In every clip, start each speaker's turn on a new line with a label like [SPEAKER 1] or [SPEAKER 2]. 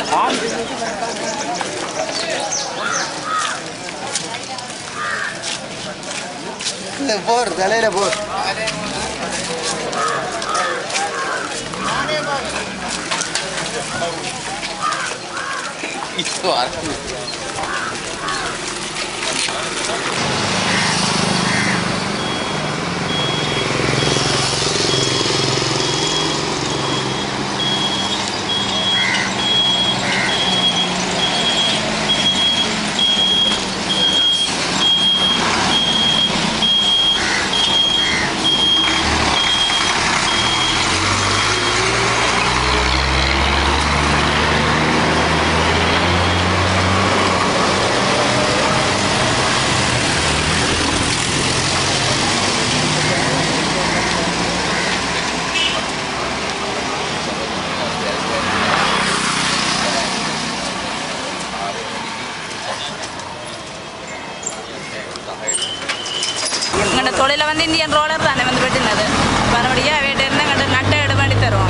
[SPEAKER 1] போர் தலையில போர்
[SPEAKER 2] எங்களோட தொழில வந்து இந்தியன் ரோலர் தானே வந்து வெட்டினது மறுபடியும் வீட்டு இருந்து எங்கள்கிட்ட நட்டை எடு பண்ணி தருவோம்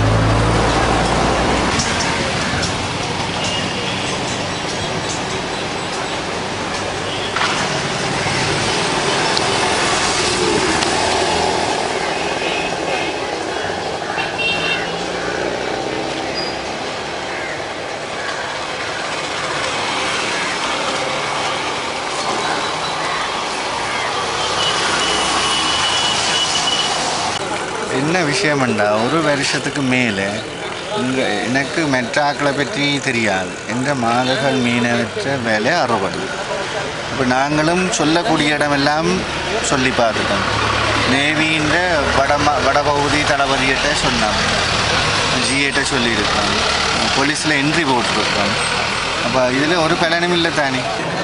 [SPEAKER 1] என்ன விஷயம்ண்டா ஒரு வருஷத்துக்கு மேலே இங்கே எனக்கு மெட்ராக்களை பற்றி தெரியாது எந்த மாதர்கள் மீனை வச்ச விலை அறுபது இப்போ நாங்களும் சொல்லக்கூடிய இடமெல்லாம் சொல்லி பார்த்துட்டோம் நேவின்ற வடமா வடபகுதி தளபதிகிட்ட சொன்னோம் ஜிஏட்ட சொல்லியிருக்கோம் போலீஸில் என்ட்ரி போட்டிருக்கோம் அப்போ இதில் ஒரு பலனும் இல்லை தானே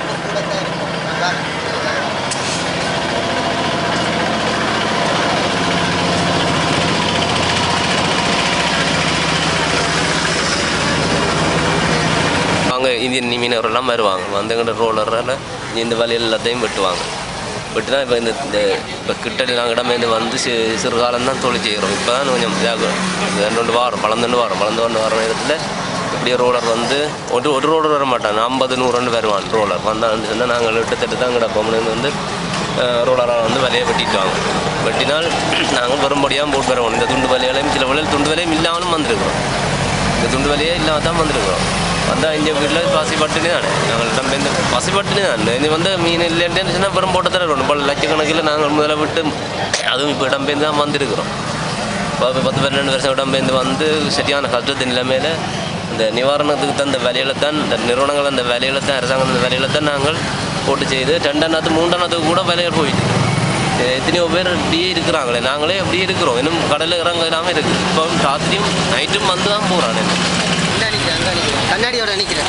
[SPEAKER 3] அவங்க இந்தியன் மீனவரெல்லாம் வருவாங்க வந்தவங்க ரோலரில் இந்த வலையில் எல்லாத்தையும் வெட்டுவாங்க வெட்டினா இப்போ இந்த இந்த இப்போ கிட்ட நாங்கள் இடமேந்து வந்து சி சிறுகாலம் தான் தொழில் செய்கிறோம் இப்போ தான் கொஞ்சம் இதாக ரெண்டு ரெண்டு வாரம் வளர்ந்துண்டு வாரம் வளர்ந்து கொண்டு வர நேரத்தில் இப்படியே ரோலர் வந்து ஒரு ஒரு ரோலர் வர மாட்டான் ஐம்பது நூறு ரெண்டு வருவான் ரோலர் வந்தான்னு சொன்னால் நாங்கள் கிட்டத்தட்ட தான் கிடப்போம்னு வந்து ரோலரால் வந்து வலையை வெட்டிட்டுவாங்க வெட்டினால் நாங்கள் வரும்படியாக போட்டு வருவோம் இந்த துண்டு வலைகளையும் சில வலையில் துண்டு வலையும் இல்லாமலும் வந்திருக்கிறோம் இந்த துண்டு வலையே இல்லாமல் தான் வந்திருக்கிறோம் வந்தால் இங்கே வீட்டில் பசி பட்டினி தானே நாங்கள் நம்ம இந்த பசி பட்டினி தான் இது வந்து மீன் இல்லைன்னு சொன்னால் பெரும் போட்டு தர வேணும் பல லட்சக்கணக்கில் நாங்கள் முதல்ல விட்டு அதுவும் இப்போ இடம்பெயர்ந்து தான் வந்திருக்கிறோம் பத்து பத்து பன்னெண்டு வருஷம் இடம்பெயர்ந்து வந்து சரியான கஷ்டத்து நிலைமையில் இந்த நிவாரணத்துக்கு தந்த வேலையில தான் இந்த நிறுவனங்கள் அந்த வேலையில தான் அரசாங்கம் அந்த வேலையில தான் நாங்கள் போட்டு செய்து ரெண்டாயிரத்து மூன்றாயிரத்துக்கு கூட வேலையில் போயிட்டு எத்தனையோ பேர் இப்படியே இருக்கிறாங்களே நாங்களே அப்படியே இருக்கிறோம் இன்னும் கடலில் இறங்க இல்லாமல் இருக்குது இப்போ ராத்திரியும் நைட்டும் வந்து தான் போகிறான்
[SPEAKER 4] கண்ணாடியோட நிற்கிறேன்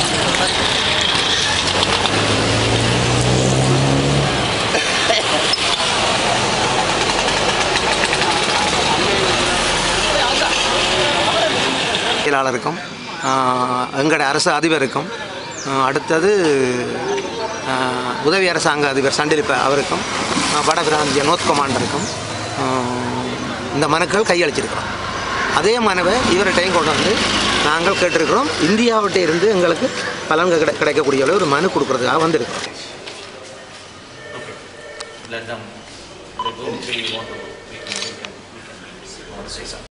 [SPEAKER 4] செயலாளருக்கும் ஆஹ், எங்களோட அரசு அதிபருக்கும் ஆஹ், அடுத்தது ஆஹ், உதவி அரசாங்க அதிபர் சண்டிலிப்ப அவருக்கும் ஆஹ், வட பிராந்திய நோத் கமாண்டருக்கும் ஆஹ், இந்த மனுக்கள் கையளிச்சிருக்கிறோம் அதே மனுவை இவர்கிட்டையும் கொண்டு வந்து நாங்கள் கேட்டிருக்கிறோம் இந்தியாவிட்ட இருந்து எங்களுக்கு பலன்கள் கிடை கிடைக்கக்கூடிய அளவு ஒரு மனு கொடுக்கறதுக்காக வந்திருக்கிறோம்
[SPEAKER 5] let them they go if they want to. We can, we can, we can, we can say something.